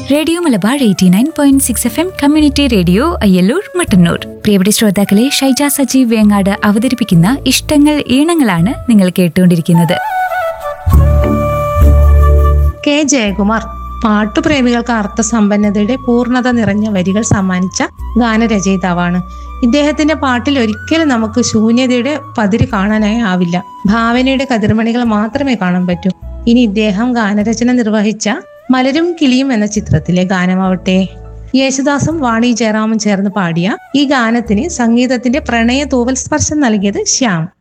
radio Malabar eighty nine point six F M community radio Ayyallur Mattannur പ്രിയപ്പെട്ട ശ്രോതാക്കളെ ഷൈജ സജീവ് വേങ്ങാട് അവതരിപ്പിക്കുന്ന ഇഷ്ടങ്ങൾ ഈണങ്ങളാണ് നിങ്ങൾ കേട്ടുകൊണ്ടിരിക്കുന്നത് കെ ജയകുമാർ പാട്ടുപ്രേമികൾക്ക് അർത്ഥസമ്പന്നതയുടെ പൂർണ്ണത നിറഞ്ഞ വരികൾ സമ്മാനിച്ച ഗാനരചയിതാവാണ് ഇദ്ദേഹത്തിന്റെ പാട്ടിൽ ഒരിക്കലും നമുക്ക് ശൂന്യതയുടെ പതിര് കാണാനായി ആവില്ല ഭാവനയുടെ കതിർമണികൾ മാത്രമേ കാണാൻ പറ്റൂ ഇനി ഇദ്ദേഹം ഗാനരചന നിർവഹിച്ച മലരും കിളിയും എന്ന ചിത്രത്തിലെ ഗാനമാവട്ടെ യേശുദാസും വാണി ജയറാമും ചേർന്ന് പാടിയ ഈ ഗാനത്തിന് സംഗീതത്തിന്റെ പ്രണയ തൂവൽ സ്പർശം നൽകിയത് ശ്യാം